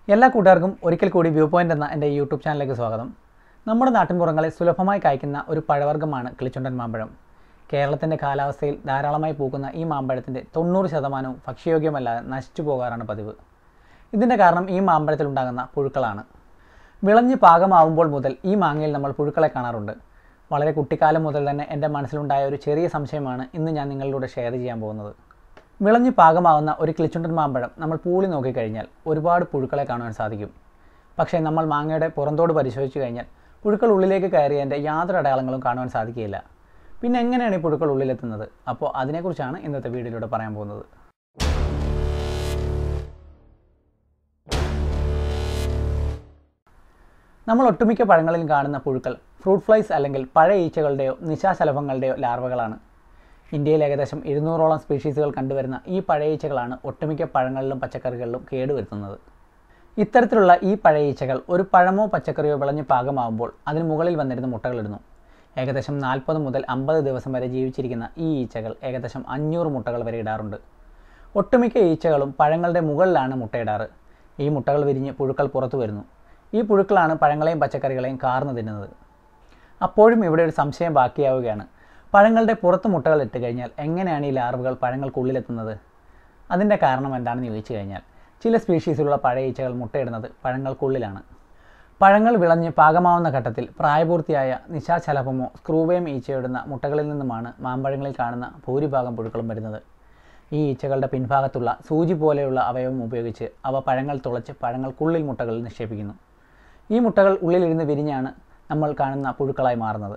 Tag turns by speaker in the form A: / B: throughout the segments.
A: എല്ലാ കൂട്ടുകാർക്കും ഒരിക്കൽ കൂടി വ്യൂ പോയിന്റ് എന്ന എൻ്റെ യൂട്യൂബ് ചാനലിലേക്ക് സ്വാഗതം നമ്മുടെ നാട്ടിൻപുറങ്ങളിൽ സുലഭമായി കായ്ക്കുന്ന ഒരു പഴവർഗ്ഗമാണ് കിളിച്ചുണ്ടൻ മാമ്പഴം കേരളത്തിൻ്റെ കാലാവസ്ഥയിൽ ധാരാളമായി പൂക്കുന്ന ഈ മാമ്പഴത്തിൻ്റെ തൊണ്ണൂറ് ശതമാനവും ഭക്ഷ്യയോഗ്യമല്ലാതെ നശിച്ചു പോകാറാണ് പതിവ് ഇതിൻ്റെ കാരണം ഈ മാമ്പഴത്തിലുണ്ടാകുന്ന പുഴുക്കളാണ് വിളഞ്ഞ് പാകമാവുമ്പോൾ മുതൽ ഈ മാങ്ങയിൽ നമ്മൾ പുഴുക്കളെ കാണാറുണ്ട് വളരെ കുട്ടിക്കാലം മുതൽ തന്നെ എൻ്റെ മനസ്സിലുണ്ടായ ഒരു ചെറിയ സംശയമാണ് ഇന്ന് ഞാൻ നിങ്ങളിലൂടെ ഷെയർ ചെയ്യാൻ പോകുന്നത് വിളഞ്ഞ് പാകമാവുന്ന ഒരു കിളിച്ചുണ്ടൻ മാമ്പഴം നമ്മൾ പൂളി നോക്കിക്കഴിഞ്ഞാൽ ഒരുപാട് പുഴുക്കളെ കാണുവാൻ സാധിക്കും പക്ഷേ നമ്മൾ മാങ്ങയുടെ പുറന്തോട് പരിശോധിച്ച് കഴിഞ്ഞാൽ പുഴുക്കൾ ഉള്ളിലേക്ക് കയറിയതിൻ്റെ യാതൊരു അടയാളങ്ങളും കാണുവാൻ സാധിക്കുകയില്ല പിന്നെ എങ്ങനെയാണ് ഈ പുഴുക്കൾ ഉള്ളിലെത്തുന്നത് അപ്പോൾ അതിനെക്കുറിച്ചാണ് ഇന്നത്തെ വീഡിയോയിലൂടെ പറയാൻ പോകുന്നത് നമ്മൾ ഒട്ടുമിക്ക പഴങ്ങളിലും കാണുന്ന പുഴുക്കൾ ഫ്രൂട്ട് ഫ്ലൈസ് അല്ലെങ്കിൽ പഴയ ഈച്ചകളുടെയോ നിശാശലഭങ്ങളുടെയോ ലാർവകളാണ് ഇന്ത്യയിൽ ഏകദേശം ഇരുന്നൂറോളം സ്പീഷീസുകൾ കണ്ടുവരുന്ന ഈ പഴയ ഈച്ചകളാണ് ഒട്ടുമിക്ക പഴങ്ങളിലും പച്ചക്കറികളിലും കേടുവരുത്തുന്നത് ഇത്തരത്തിലുള്ള ഈ പഴയ ഈച്ചകൾ ഒരു പഴമോ പച്ചക്കറിയോ വിളഞ്ഞ് പാകമാവുമ്പോൾ അതിന് മുകളിൽ വന്നിരുന്ന് മുട്ടകളിടുന്നു ഏകദേശം നാൽപ്പത് മുതൽ അമ്പത് ദിവസം വരെ ജീവിച്ചിരിക്കുന്ന ഈ ഈച്ചകൾ ഏകദേശം അഞ്ഞൂറ് മുട്ടകൾ വരെ ഇടാറുണ്ട് ഒട്ടുമിക്ക ഈച്ചകളും പഴങ്ങളുടെ മുകളിലാണ് മുട്ടയിടാറ് ഈ മുട്ടകൾ വിരിഞ്ഞ് പുഴുക്കൾ പുറത്തു വരുന്നു ഈ പുഴുക്കളാണ് പഴങ്ങളെയും പച്ചക്കറികളെയും കാർന്നു തിന്നുന്നത് അപ്പോഴും ഇവിടെ ഒരു സംശയം ബാക്കിയാവുകയാണ് പഴങ്ങളുടെ പുറത്ത് മുട്ടകൾ ഇട്ട് കഴിഞ്ഞാൽ എങ്ങനെയാണ് ഈ ലാർവകൾ പഴങ്ങൾക്കുള്ളിലെത്തുന്നത് അതിൻ്റെ കാരണം എന്താണെന്ന് ചോദിച്ചു കഴിഞ്ഞാൽ ചില സ്പീഷീസിലുള്ള പഴയ ഈച്ചകൾ മുട്ടയിടുന്നത് പഴങ്ങൾക്കുള്ളിലാണ് പഴങ്ങൾ വിളഞ്ഞ് പാകമാവുന്ന ഘട്ടത്തിൽ പ്രായപൂർത്തിയായ നിശാചലഭമോ സ്ക്രൂവേം ഈച്ചയിടുന്ന മുട്ടകളിൽ നിന്നുമാണ് മാമ്പഴങ്ങളിൽ കാണുന്ന ഭൂരിഭാഗം പുഴുക്കളും വരുന്നത് ഈ ഈച്ചകളുടെ പിൻഭാഗത്തുള്ള സൂചി പോലെയുള്ള അവയവം ഉപയോഗിച്ച് അവ പഴങ്ങൾ തുളച്ച് പഴങ്ങൾക്കുള്ളിൽ മുട്ടകൾ നിക്ഷേപിക്കുന്നു ഈ മുട്ടകൾ ഉള്ളിലിരുന്ന് വിരിഞ്ഞാണ് നമ്മൾ കാണുന്ന പുഴുക്കളായി മാറുന്നത്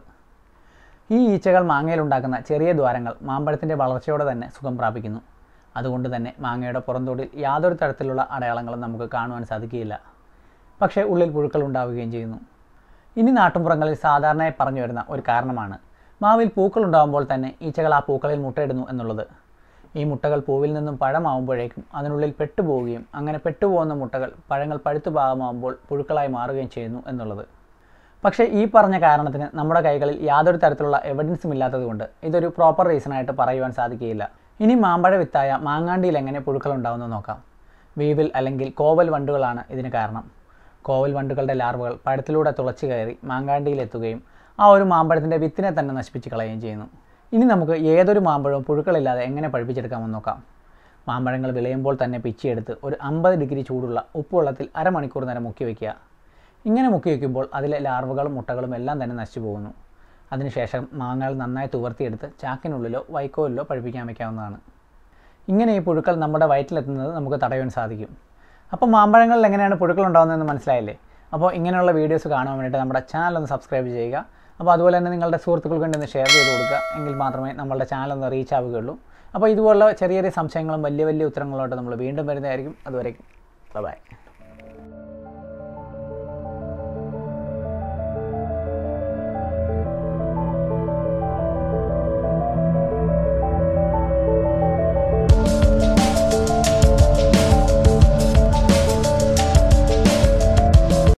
A: ഈ ഈച്ചകൾ മാങ്ങയിലുണ്ടാക്കുന്ന ചെറിയ ദ്വാരങ്ങൾ മാമ്പഴത്തിൻ്റെ വളർച്ചയോടെ തന്നെ സുഖം പ്രാപിക്കുന്നു അതുകൊണ്ട് തന്നെ മാങ്ങയുടെ പുറന്തോടിൽ യാതൊരു തരത്തിലുള്ള അടയാളങ്ങളും നമുക്ക് കാണുവാൻ സാധിക്കുകയില്ല പക്ഷേ ഉള്ളിൽ പുഴുക്കൾ ഉണ്ടാവുകയും ചെയ്യുന്നു ഇനി നാട്ടുമ്പുറങ്ങളിൽ സാധാരണയായി പറഞ്ഞു വരുന്ന ഒരു കാരണമാണ് മാവിൽ പൂക്കൾ ഉണ്ടാകുമ്പോൾ തന്നെ ഈച്ചകൾ ആ പൂക്കളിൽ മുട്ടയിടുന്നു എന്നുള്ളത് ഈ മുട്ടകൾ പൂവിൽ നിന്നും പഴമാവുമ്പോഴേക്കും അതിനുള്ളിൽ പെട്ടുപോവുകയും അങ്ങനെ പെട്ടുപോകുന്ന മുട്ടകൾ പഴങ്ങൾ പഴുത്തു ഭാഗമാകുമ്പോൾ പുഴുക്കളായി മാറുകയും ചെയ്യുന്നു എന്നുള്ളത് പക്ഷേ ഈ പറഞ്ഞ കാരണത്തിന് നമ്മുടെ കൈകളിൽ യാതൊരു തരത്തിലുള്ള എവിഡൻസും ഇല്ലാത്തതുകൊണ്ട് ഇതൊരു പ്രോപ്പർ റീസണായിട്ട് പറയുവാൻ സാധിക്കുകയില്ല ഇനി മാമ്പഴ വിത്തായ മാങ്ങാണ്ടിയിൽ എങ്ങനെ പുഴുക്കൾ ഉണ്ടാവുമെന്ന് നോക്കാം വീവിൽ അല്ലെങ്കിൽ കോവൽ വണ്ടുകളാണ് ഇതിന് കാരണം കോവൽ വണ്ടുകളുടെ ലാർവകൾ പഴത്തിലൂടെ തുളച്ചു കയറി മാങ്കാണ്ടിയിലെത്തുകയും ആ ഒരു മാമ്പഴത്തിൻ്റെ വിത്തിനെ തന്നെ നശിപ്പിച്ച് കളയുകയും ചെയ്യുന്നു ഇനി നമുക്ക് ഏതൊരു മാമ്പഴവും പുഴുക്കളില്ലാതെ എങ്ങനെ പഴുപ്പിച്ചെടുക്കാമെന്ന് നോക്കാം മാമ്പഴങ്ങൾ വിളയുമ്പോൾ തന്നെ പിച്ചിയെടുത്ത് ഒരു അമ്പത് ഡിഗ്രി ചൂടുള്ള ഉപ്പുവെള്ളത്തിൽ അരമണിക്കൂർ നേരം മുക്കി വയ്ക്കുക ഇങ്ങനെ മുക്കി വയ്ക്കുമ്പോൾ അതിലെ ലാർവകളും മുട്ടകളും എല്ലാം തന്നെ നശിച്ചു പോകുന്നു അതിനുശേഷം മാങ്ങകൾ നന്നായി തുവർത്തിയെടുത്ത് ചാക്കിനുള്ളിലോ വൈക്കോലിലോ പഴുപ്പിക്കാൻ വയ്ക്കാവുന്നതാണ് ഇങ്ങനെ ഈ പുഴുക്കൾ നമ്മുടെ വയറ്റിലെത്തുന്നത് നമുക്ക് തടയാൻ സാധിക്കും അപ്പോൾ മാമ്പഴങ്ങളിൽ എങ്ങനെയാണ് പുഴുക്കൾ ഉണ്ടാകുന്നതെന്ന് മനസ്സിലായില്ലേ അപ്പോൾ ഇങ്ങനെയുള്ള വീഡിയോസ് കാണാൻ വേണ്ടിയിട്ട് നമ്മുടെ ചാനൽ ഒന്ന് സബ്സ്ക്രൈബ് ചെയ്യുക അപ്പോൾ അതുപോലെ തന്നെ നിങ്ങളുടെ സുഹൃത്തുക്കൾക്ക് വേണ്ടി ഒന്ന് ഷെയർ ചെയ്ത് കൊടുക്കുക എങ്കിൽ മാത്രമേ നമ്മളുടെ ചാനൽ ഒന്ന് റീച്ച് ആവുകയുള്ളൂ അപ്പോൾ ഇതുപോലുള്ള ചെറിയ ചെറിയ സംശയങ്ങളും വലിയ വലിയ ഉത്തരങ്ങളോട്ട് നമ്മൾ വീണ്ടും വരുന്നതായിരിക്കും അതുവരേക്കും ബൈ